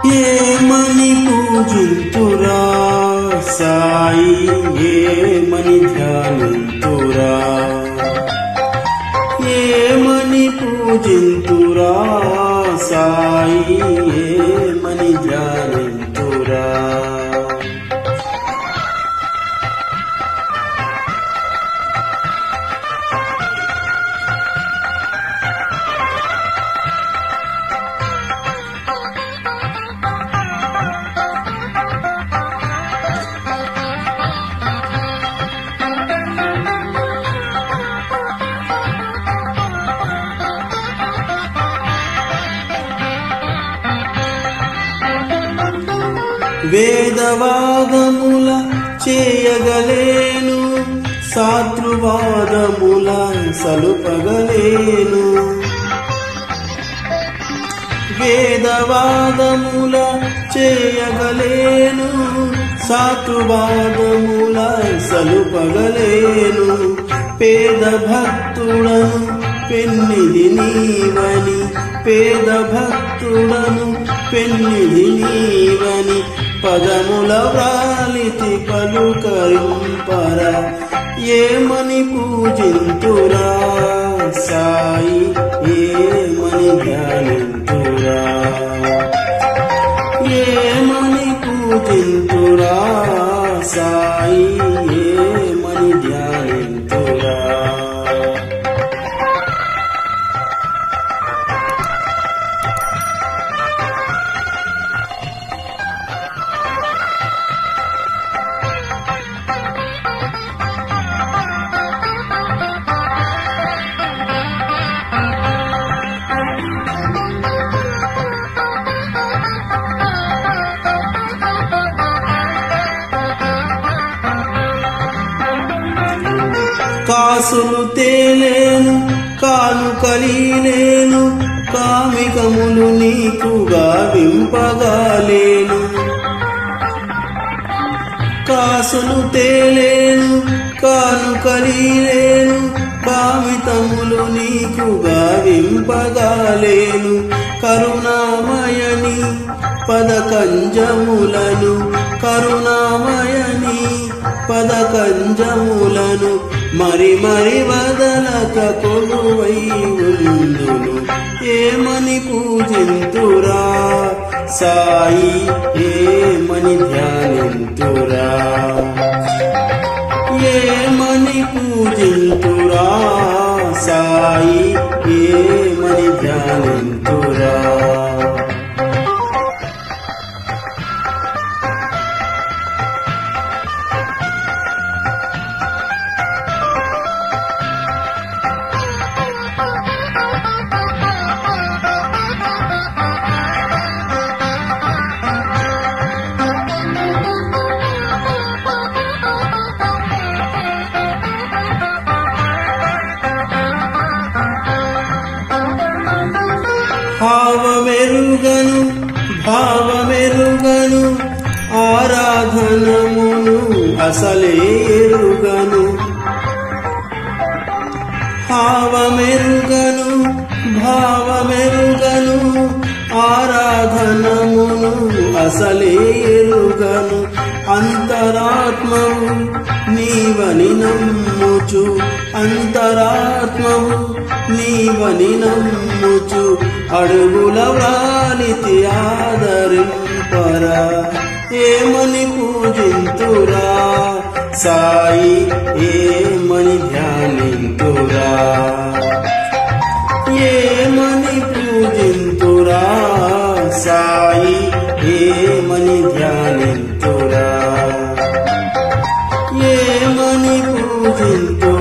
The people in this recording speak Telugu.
ఏమని పూజింతురా సాయి ఏమని ధ్యానింతురా ఏమని పూజింతురా సాయి ఏమని ధ్యానింతురా వేదవాదముల చేయగలేను శాత్రువాదముల సలుపగలేను వేదవాదముల చేయగలేను శాత్రువాదముల సలుపగలేను పేద భక్తుడను పెన్నిది నీవని పేద భక్తుడను పెన్నిది నీవని పదముల వ్రాలితి పలుకరింపర ఏమని పూజింతురా సాయి ఏమని ధ్యానింతురా ఏమని పూజింతురా సాయి ఏమని ధ్యానింతురా కాసులు తేలేను కాను కలిలేను కామికములు నీకుగా వింపగాలేను కాసులు తేలేను కాను కలిలేను కామితములు నీకుగా వింపగాలేను కరుణామయని పదకంజములను కరుణామయని పదకంజములను మరి మరి వదలక కొలువై ఉందును ఏమని పూజింతురా సాయి ఏమని ధ్యానింతురా ఏమని పూజింతురా సాయి ఏమని ధ్యానింతురా భావమెరుగను భావమెరుగను ఆరాధనమును అసలే ఎరుగను భావమెరుగను భావమెరుగను ఆరాధనమును అసలే ఎరుగను అంతరాత్మవు నీవని నమ్ముచు అంతరాత్మవు నీవని నమ్ముచు అడుగుల వ్రాలితి ఆదరింపరా ఏమని పూజింతురా సాయి ఏమని ధ్యానింతురా ఏమని పూజింతురా సాయి ఏమని ధ్యానింతురా ఏమని పూజింతురా